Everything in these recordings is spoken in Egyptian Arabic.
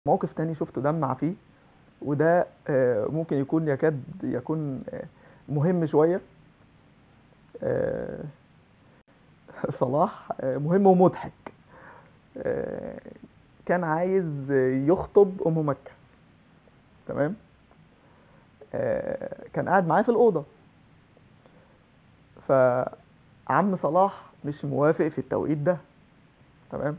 موقف تاني شفته دمع فيه وده آه، ممكن يكون يكاد يكون آه، مهم شوية آه، صلاح آه، مهم ومضحك آه، كان عايز يخطب أم مكة تمام آه، كان قاعد معاه في الأوضة فعم صلاح مش موافق في التوقيت ده تمام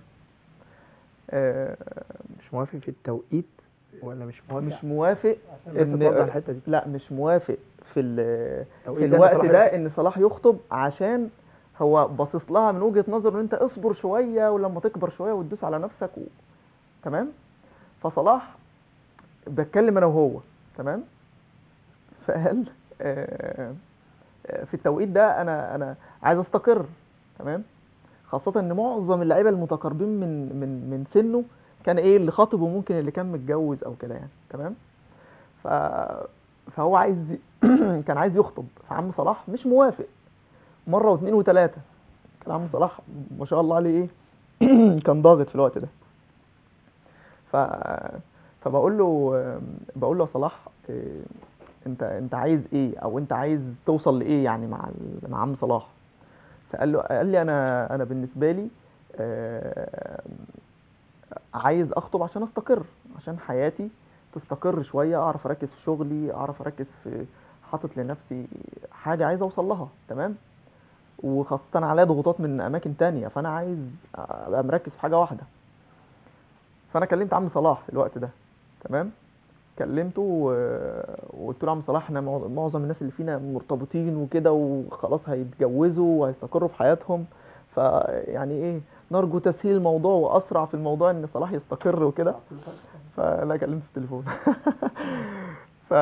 آه، مش موافق في التوقيت ولا مش موافق مش موافق عشان بس ان توضح الحته دي لا مش موافق في ال- في التوقيت ده الوقت بصراحة ده ان صلاح يخطب عشان هو باصص لها من وجهة نظر ان انت اصبر شوية ولما تكبر شوية وتدوس على نفسك و... تمام فصلاح بتكلم انا وهو تمام فقال آه، آه، في التوقيت ده انا انا عايز استقر تمام خاصة ان معظم اللعيبة المتقاربين من من من سنه كان ايه اللي خاطب وممكن اللي كان متجوز او كده يعني تمام ف... فهو عايز ي- كان عايز يخطب فعم صلاح مش موافق مرة واثنين وثلاثة كان عم صلاح ما شاء الله عليه ايه كان ضاغط في الوقت ده ف فبقول له بقول له يا صلاح إيه، انت انت عايز ايه او انت عايز توصل لايه يعني مع ال- مع عم صلاح فقال له قال لي انا انا بالنسبه لي آه، عايز اخطب عشان استقر عشان حياتي تستقر شويه اعرف اركز في شغلي اعرف اركز في حاطط لنفسي حاجه عايز اوصل لها تمام وخاصه عليا ضغوطات من اماكن تانية فانا عايز ابقى مركز في حاجه واحده فانا كلمت عم صلاح في الوقت ده تمام كلمته و- وقلت له عم صلاح احنا معظ- معظم الناس اللي فينا مرتبطين وكده وخلاص هيتجوزوا وهيستقروا في حياتهم فيعني ايه نرجو تسهيل الموضوع واسرع في الموضوع ان صلاح يستقر وكده فلا كلمته في التليفون ف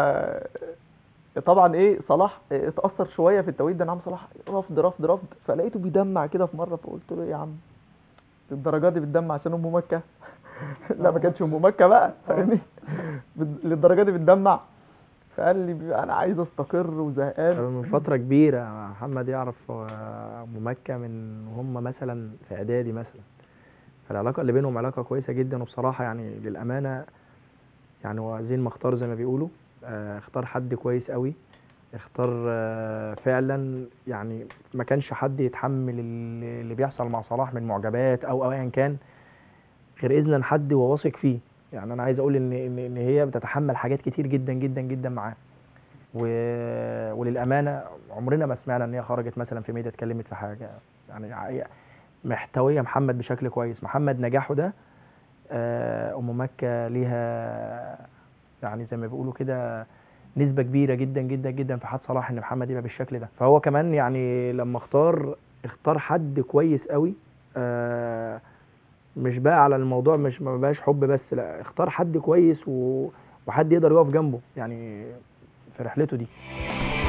طبعا ايه صلاح اتأثر شوية في التوقيت ده ان عم صلاح رفض رفض رفض فلقيته بيدمع كده في مرة فقلت له ايه يا عم للدرجة دي بتدمع عشان ام مكة لا ما كانتش ام مكة بقى فاهمني بت- للدرجة دي بتدمع فقال لي انا عايز استقر وزهقان من فترة كبيرة محمد يعرف هو أم مكة من وهم مثلا في إعدادي مثلا فالعلاقة اللي بينهم علاقة كويسة جدا وبصراحة يعني للأمانة يعني هو زين ما اختار زي ما بيقولوا آه، اختار حد كويس قوي اختار آه، فعلا يعني ما كانش حد يتحمل اللي اللي بيحصل مع صلاح من معجبات او او ايا كان غير اذنا حد هو واثق فيه يعني انا عايز اقول ان ان ان هي بتتحمل حاجات كتير جدا جدا جدا معاه و... وللامانه عمرنا ما سمعنا ان هي خرجت مثلا في ميديا اتكلمت في حاجه يعني هي محتويه محمد بشكل كويس محمد نجاحه ده آه، ام مكه ليها يعني زي ما بيقولوا كده نسبه كبيره جدا جدا جدا في حد صلاح ان محمد يبقى بالشكل ده فهو كمان يعني لما اختار اختار حد كويس قوي آه، مش بقى على الموضوع مش ما بقاش حب بس لا اختار حد كويس و... وحد يقدر يقف جنبه يعني في رحلته دي